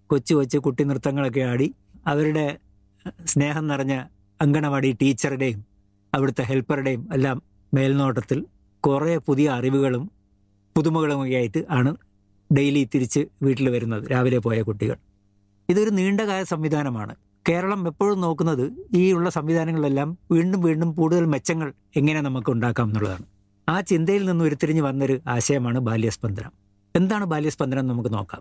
കൊച്ചു കൊച്ചു കുട്ടി നൃത്തങ്ങളൊക്കെ ആടി അവരുടെ സ്നേഹം നിറഞ്ഞ അങ്കണവാടി ടീച്ചറുടെയും അവിടുത്തെ ഹെൽപ്പറുടെയും എല്ലാം മേൽനോട്ടത്തിൽ കുറേ പുതിയ അറിവുകളും പുതുമകളുമൊക്കെ ആയിട്ട് ആണ് ഡെയിലി തിരിച്ച് വീട്ടിൽ വരുന്നത് രാവിലെ പോയ കുട്ടികൾ ഇതൊരു നീണ്ടകാല സംവിധാനമാണ് കേരളം എപ്പോഴും നോക്കുന്നത് ഈ ഉള്ള സംവിധാനങ്ങളെല്ലാം വീണ്ടും വീണ്ടും കൂടുതൽ മെച്ചങ്ങൾ എങ്ങനെ നമുക്ക് ഉണ്ടാക്കാം എന്നുള്ളതാണ് ആ ചിന്തയിൽ നിന്ന് ഉരുത്തിരിഞ്ഞ് വന്നൊരു ആശയമാണ് ബാല്യസ്പന്ദനം എന്താണ് ബാല്യസ്പന്ദനം എന്ന് നമുക്ക് നോക്കാം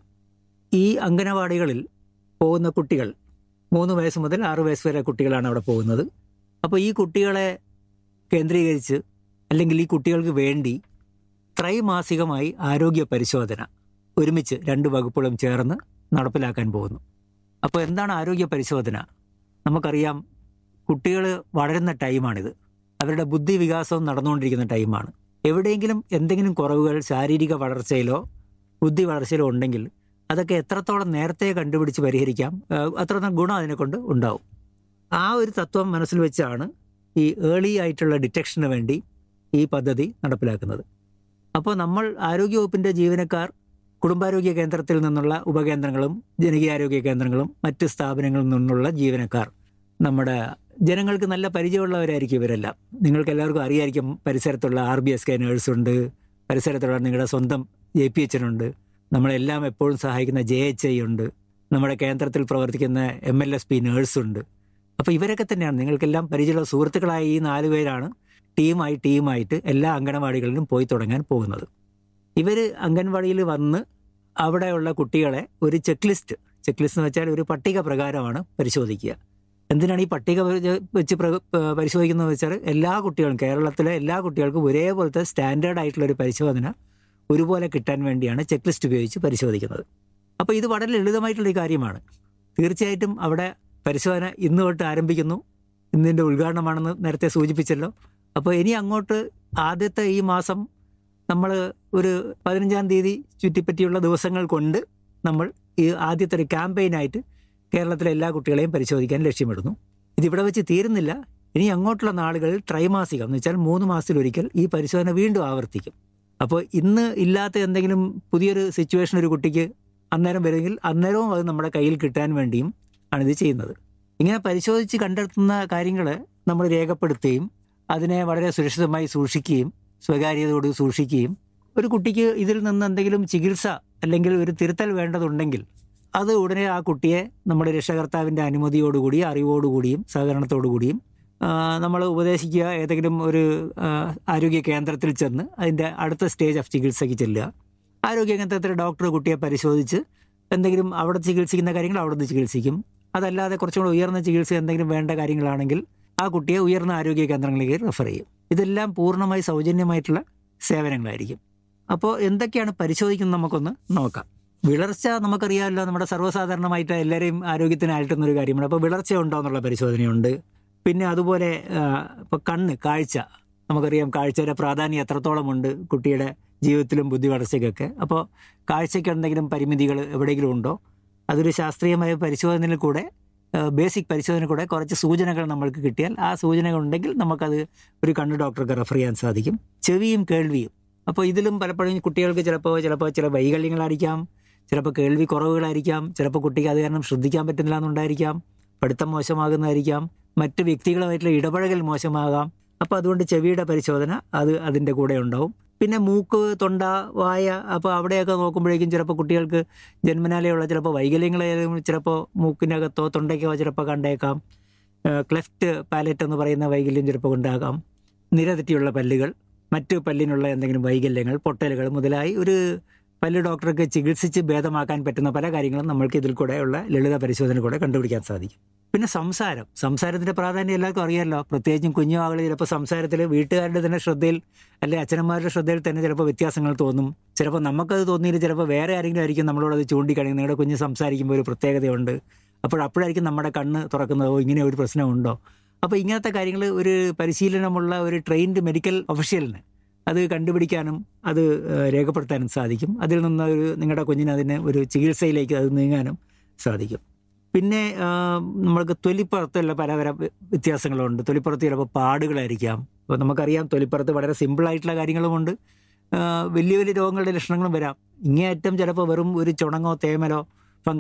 ഈ അംഗനവാടികളിൽ പോകുന്ന കുട്ടികൾ മൂന്ന് വയസ്സ് മുതൽ ആറ് വയസ്സ് വരെ കുട്ടികളാണ് അവിടെ പോകുന്നത് അപ്പോൾ ഈ കുട്ടികളെ കേന്ദ്രീകരിച്ച് അല്ലെങ്കിൽ ഈ കുട്ടികൾക്ക് വേണ്ടി ത്രൈമാസികമായി ആരോഗ്യ പരിശോധന ഒരുമിച്ച് രണ്ട് വകുപ്പുകളും ചേർന്ന് നടപ്പിലാക്കാൻ പോകുന്നു അപ്പോൾ എന്താണ് ആരോഗ്യ പരിശോധന നമുക്കറിയാം കുട്ടികൾ വളരുന്ന ടൈമാണിത് അവരുടെ ബുദ്ധി വികാസവും നടന്നുകൊണ്ടിരിക്കുന്ന ടൈമാണ് എവിടെയെങ്കിലും എന്തെങ്കിലും കുറവുകൾ ശാരീരിക വളർച്ചയിലോ ബുദ്ധി വളർച്ചയിലോ ഉണ്ടെങ്കിൽ അതൊക്കെ എത്രത്തോളം നേരത്തെ കണ്ടുപിടിച്ച് പരിഹരിക്കാം ഏഹ് അത്രത്തോളം ഗുണം അതിനെ കൊണ്ട് ഉണ്ടാവും ആ ഒരു തത്വം മനസ്സിൽ വെച്ചാണ് ഈ ഏർലി ആയിട്ടുള്ള ഡിറ്റക്ഷന് വേണ്ടി ഈ പദ്ധതി നടപ്പിലാക്കുന്നത് അപ്പോൾ നമ്മൾ ആരോഗ്യവകുപ്പിൻ്റെ ജീവനക്കാർ കുടുംബാരോഗ്യ കേന്ദ്രത്തിൽ നിന്നുള്ള ഉപകേന്ദ്രങ്ങളും ജനകീയാരോഗ്യ കേന്ദ്രങ്ങളും മറ്റ് സ്ഥാപനങ്ങളിൽ നിന്നുള്ള ജീവനക്കാർ നമ്മുടെ ജനങ്ങൾക്ക് നല്ല പരിചയമുള്ളവരായിരിക്കും ഇവരെല്ലാം നിങ്ങൾക്ക് എല്ലാവർക്കും അറിയായിരിക്കും പരിസരത്തുള്ള R B S K nurse ഉണ്ട് പരിസരത്തുള്ള നിങ്ങളുടെ സ്വന്തം ജെ പി എച്ചിനുണ്ട് നമ്മളെല്ലാം എപ്പോഴും സഹായിക്കുന്ന ജെ എച്ച് ഐ ഉണ്ട് നമ്മുടെ കേന്ദ്രത്തിൽ പ്രവർത്തിക്കുന്ന M L S P nurse ഉണ്ട് അപ്പോൾ ഇവരൊക്കെ തന്നെയാണ് നിങ്ങൾക്കെല്ലാം പരിചയമുള്ള സുഹൃത്തുക്കളായ ഈ നാല് പേരാണ് ടീമായി ടീമായിട്ട് എല്ലാ അംഗനവാടികളിലും പോയി തുടങ്ങാൻ പോകുന്നത് ഇവർ അംഗൻവാടിയിൽ വന്ന് അവിടെയുള്ള കുട്ടികളെ ഒരു ചെക്ക് ലിസ്റ്റ് ചെക്ക് ലിസ്റ്റ് എന്ന് വെച്ചാൽ ഒരു പട്ടിക പ്രകാരമാണ് പരിശോധിക്കുക എന്തിനാണ് ഈ പട്ടിക വെച്ച് വെച്ച് പ്ര- ഏഹ് പരിശോധിക്കുന്നത് വെച്ചാൽ എല്ലാ കുട്ടികളും കേരളത്തിലെ എല്ലാ കുട്ടികൾക്കും ഒരേപോലത്തെ സ്റ്റാൻഡേർഡ് ആയിട്ടുള്ള ഒരു പരിശോധന ഒരുപോലെ കിട്ടാൻ വേണ്ടിയാണ് ചെക്ക് ലിസ്റ്റ് ഉപയോഗിച്ച് പരിശോധിക്കുന്നത് അപ്പോൾ ഇത് വളരെ ലളിതമായിട്ടുള്ളൊരു കാര്യമാണ് തീർച്ചയായിട്ടും അവിടെ പരിശോധന ഇന്ന് തൊട്ട് ആരംഭിക്കുന്നു ഇന്നിൻ്റെ ഉദ്ഘാടനമാണെന്ന് നേരത്തെ സൂചിപ്പിച്ചല്ലോ അപ്പോൾ ഇനി അങ്ങോട്ട് ആദ്യത്തെ ഈ മാസം നമ്മൾ ഒരു പതിനഞ്ചാം തീയതി ചുറ്റിപ്പറ്റിയുള്ള ദിവസങ്ങൾ കൊണ്ട് നമ്മൾ ഈ ആദ്യത്തെ ഒരു ക്യാമ്പയിനായിട്ട് കേരളത്തിലെ എല്ലാ കുട്ടികളെയും പരിശോധിക്കാൻ ലക്ഷ്യമിടുന്നു ഇതിവിടെ വെച്ച് തീരുന്നില്ല ഇനി അങ്ങോട്ടുള്ള നാളുകളിൽ ത്രൈമാസികം എന്ന് വെച്ചാൽ മൂന്ന് മാസത്തിലൊരിക്കൽ ഈ പരിശോധന വീണ്ടും ആവർത്തിക്കും അപ്പോൾ ഇന്ന് ഇല്ലാത്ത എന്തെങ്കിലും പുതിയൊരു സിറ്റുവേഷൻ ഒരു കുട്ടിക്ക് അന്നേരം വരുമെങ്കിൽ അന്നേരവും അത് നമ്മുടെ കയ്യിൽ കിട്ടാൻ വേണ്ടിയും ആണ് ഇത് ചെയ്യുന്നത് ഇങ്ങനെ പരിശോധിച്ച് കണ്ടെത്തുന്ന കാര്യങ്ങൾ നമ്മൾ രേഖപ്പെടുത്തുകയും അതിനെ വളരെ സുരക്ഷിതമായി സൂക്ഷിക്കുകയും സ്വകാര്യതയോട് സൂക്ഷിക്കുകയും ഒരു കുട്ടിക്ക് ഇതിൽ നിന്ന് എന്തെങ്കിലും ചികിത്സ അല്ലെങ്കിൽ ഒരു തിരുത്തൽ വേണ്ടതുണ്ടെങ്കിൽ അത് ഉടനെ ആ കുട്ടിയെ നമ്മുടെ രക്ഷകർത്താവിൻ്റെ അനുമതിയോടുകൂടി അറിവോടുകൂടിയും സഹകരണത്തോടുകൂടിയും നമ്മൾ ഉപദേശിക്കുക ഏതെങ്കിലും ഒരു ആ, ആരോഗ്യ കേന്ദ്രത്തിൽ ചെന്ന് അതിൻ്റെ അടുത്ത സ്റ്റേജ് ഓഫ് ചികിത്സയ്ക്ക് ചെല്ലുക ആരോഗ്യ കേന്ദ്രത്തിലെ ഡോക്ടർ കുട്ടിയെ പരിശോധിച്ച് എന്തെങ്കിലും അവിടെ ചികിത്സിക്കുന്ന കാര്യങ്ങൾ അവിടെ നിന്ന് ചികിത്സിക്കും അതല്ലാതെ കുറച്ചും കൂടെ ഉയർന്ന ചികിത്സ എന്തെങ്കിലും വേണ്ട കാര്യങ്ങളാണെങ്കിൽ ആ കുട്ടിയെ ഉയർന്ന ആരോഗ്യ കേന്ദ്രങ്ങളിലേക്ക് റെഫർ ചെയ്യും ഇതെല്ലാം പൂർണ്ണമായി സൗജന്യമായിട്ടുള്ള സേവനങ്ങളായിരിക്കും അപ്പോൾ എന്തൊക്കെയാണ് പരിശോധിക്കുന്നത് നമുക്കൊന്ന് നോക്കാം വിളർച്ച നമുക്കറിയാമല്ലോ നമ്മുടെ സർവ്വസാധാരണമായിട്ട് എല്ലാവരെയും ആരോഗ്യത്തിന് അലട്ടുന്ന ഒരു കാര്യമാണ് അപ്പോൾ വിളർച്ച ഉണ്ടോ എന്നുള്ള പരിശോധനയുണ്ട് പിന്നെ അതുപോലെ ഇപ്പോൾ കണ്ണ് കാഴ്ച നമുക്കറിയാം കാഴ്ചയുടെ പ്രാധാന്യം എത്രത്തോളം ഉണ്ട് കുട്ടിയുടെ ജീവിതത്തിലും ബുദ്ധി വളർച്ചയ്ക്കൊക്കെ അപ്പോൾ കാഴ്ചയ്ക്ക് എന്തെങ്കിലും പരിമിതികൾ എവിടെയെങ്കിലും ഉണ്ടോ അതൊരു ശാസ്ത്രീയമായ പരിശോധനയിൽ കൂടെ ബേസിക് പരിശോധന കൂടെ കുറച്ച് സൂചനകൾ നമ്മൾക്ക് കിട്ടിയാൽ ആ സൂചനകൾ ഉണ്ടെങ്കിൽ നമുക്കത് ഒരു കണ്ണ് ഡോക്ടർക്ക് റെഫർ ചെയ്യാൻ സാധിക്കും ചെവിയും കേൾവിയും അപ്പോൾ ഇതിലും പലപ്പോഴും കുട്ടികൾക്ക് ചിലപ്പോൾ ചിലപ്പോൾ ചില വൈകല്യങ്ങളായിരിക്കാം ചിലപ്പോൾ കേൾവി കുറവുകളായിരിക്കാം ചിലപ്പോൾ കുട്ടിക്ക് അത് കാരണം ശ്രദ്ധിക്കാൻ പറ്റുന്നില്ല എന്നുണ്ടായിരിക്കാം പഠിത്തം മോശമാകുന്നതായിരിക്കാം മറ്റ് വ്യക്തികളുമായിട്ടുള്ള ഇടപഴകൽ മോശമാകാം അപ്പോൾ അതുകൊണ്ട് ചെവിയുടെ പരിശോധന അത് അതിൻ്റെ കൂടെ ഉണ്ടാവും പിന്നെ മൂക്ക് തൊണ്ട വായ അപ്പോൾ അവിടെയൊക്കെ നോക്കുമ്പോഴേക്കും ചിലപ്പോൾ കുട്ടികൾക്ക് ജന്മനാലെയുള്ള ചിലപ്പോൾ വൈകല്യങ്ങളായാലും ചിലപ്പോൾ മൂക്കിനകത്തോ തൊണ്ടയ്ക്കോ ചിലപ്പോൾ കണ്ടേക്കാം ക്ലെഫ്റ്റ് പാലറ്റ് എന്ന് പറയുന്ന വൈകല്യം ചിലപ്പോൾ ഉണ്ടാകാം നിരതെറ്റിയുള്ള പല്ലുകൾ മറ്റു പല്ലിനുള്ള എന്തെങ്കിലും വൈകല്യങ്ങൾ പൊട്ടലുകൾ മുതലായി ഒരു പല്ല് ഡോക്ടർക്ക് ചികിത്സിച്ച് ഭേദമാക്കാൻ പറ്റുന്ന പല കാര്യങ്ങളും നമ്മൾക്ക് ഇതിൽ കൂടെയുള്ള ലളിത പരിശോധന കൂടെ കണ്ടുപിടിക്കാൻ സാധിക്കും പിന്നെ സംസാരം സംസാരത്തിന്റെ പ്രാധാന്യം എല്ലാവർക്കും അറിയാമല്ലോ പ്രത്യേകിച്ചും കുഞ്ഞു ആളുകൾ ചിലപ്പോൾ സംസാരത്തിൽ വീട്ടുകാരുടെ തന്നെ ശ്രദ്ധയിൽ അല്ലെ അച്ഛനന്മാരുടെ ശ്രദ്ധയിൽ തന്നെ ചിലപ്പോൾ വ്യത്യാസങ്ങൾ തോന്നും ചിലപ്പോൾ നമുക്കത് തോന്നിയിട്ട് ചിലപ്പോൾ വേറെ ആരെങ്കിലും ആയിരിക്കും നമ്മളോട് അത് ചൂണ്ടിക്കാണെങ്കിൽ നിങ്ങളുടെ കുഞ്ഞ് സംസാരിക്കുമ്പോൾ ഒരു പ്രത്യേകതയുണ്ട് അപ്പോൾ അപ്പോഴായിരിക്കും നമ്മുടെ കണ്ണ് തുറക്കുന്നതോ ഇങ്ങനെ ഒരു പ്രശ്നമുണ്ടോ അപ്പോൾ ഇങ്ങനത്തെ കാര്യങ്ങൾ ഒരു പരിശീലനമുള്ള ഒരു ട്രെയിൻഡ് മെഡിക്കൽ ഒഫീഷ്യലിന് അത് കണ്ടുപിടിക്കാനും അത് ഏഹ്, രേഖപ്പെടുത്താനും സാധിക്കും അതിൽ നിന്ന് ഒരു നിങ്ങളുടെ കുഞ്ഞിന് അതിന് ഒരു ചികിത്സയിലേക്ക് അത് നീങ്ങാനും സാധിക്കും പിന്നെ ആ, നമ്മൾക്ക് തൊലിപ്പുറത്തുള്ള പല പല വ്യത്യാസങ്ങളുണ്ട് തൊലിപ്പുറത്ത് ചിലപ്പോൾ പാടുകളായിരിക്കാം അപ്പോൾ നമുക്കറിയാം തൊലിപ്പുറത്ത് വളരെ സിമ്പിളായിട്ടുള്ള കാര്യങ്ങളുമുണ്ട് ആ, വലിയ വലിയ രോഗങ്ങളുടെ ലക്ഷണങ്ങളും വരാം ഇങ്ങേയറ്റം ചിലപ്പോൾ വെറും ഒരു ചുണങ്ങോ തേമലോ